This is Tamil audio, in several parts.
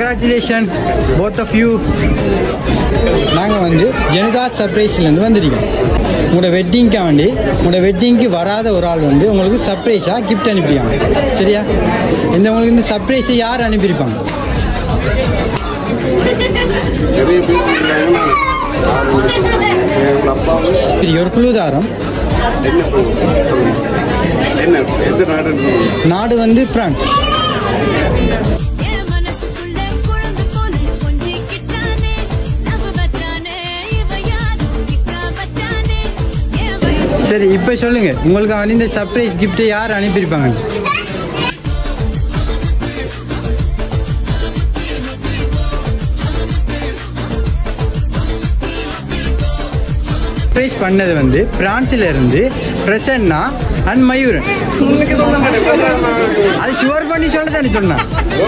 கங்க்ராச்சுலேஷன் போத் ஆஃப் யூ நாங்கள் வந்து ஜனதா சர்ப்ரைஸ்லேருந்து வந்திருக்கோம் உங்களோட வெட்டிங்க்கு வேண்டி உங்களோட வெட்டிங்க்கு வராத ஒரு ஆள் வந்து உங்களுக்கு சர்ப்ரைஸாக கிஃப்ட் அனுப்பியாங்க சரியா இந்த உங்களுக்கு இந்த சர்ப்ரைஸை யார் அனுப்பியிருப்பாங்க நிறைய பேர் இருக்காங்க எங்கள் அப்பாவும் இது ஒரு குழுதாரம் என்ன என்ன எந்த நாடு நாடு வந்து பிரான்ஸ் என் மனசுக்குள்ள குழந்தை போல கொஞ்சிக்கிட்டானே நம்ப வச்சானே இவ யாரும் நிக்கா வச்சானே என் வயசு சரி இப்போ சொல்லுங்க உங்களுக்கு வந்து இந்த சர்ப்ரைஸ் கிஃப்ட்டை யார் அனுப்பியிருப்பாங்க சர்ப்ரைஸ் பண்ணது வந்து பிரான்ஸ்ல இருந்து பிரசன்னா அண்ட் மயூரன் அது ஷுவர் பண்ணி சொல்ல தானே சொன்னேன்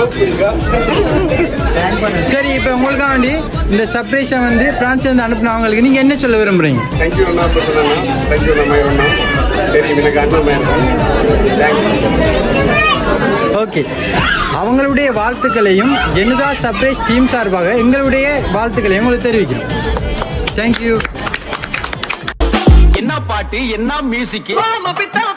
சரி இப்போ உங்களுக்காக வேண்டி இந்த சர்ப்ரைஸை வந்து பிரான்ஸ்ல இருந்து அனுப்புனவங்களுக்கு நீங்க என்ன சொல்ல விரும்புறீங்க தேங்க்யூ அண்ணா பிரசன்னா தேங்க்யூ அண்ணா அண்ணா சரி எனக்கு அண்ணா தேங்க்யூ ஓகே அவங்களுடைய வாழ்த்துக்களையும் ஜெனிதா சர்ப்ரைஸ் டீம் சார்பாக எங்களுடைய வாழ்த்துக்களையும் உங்களுக்கு தெரிவிக்கிறோம் தேங்க்யூ என்ன பாட்டு என்ன மியூசிக்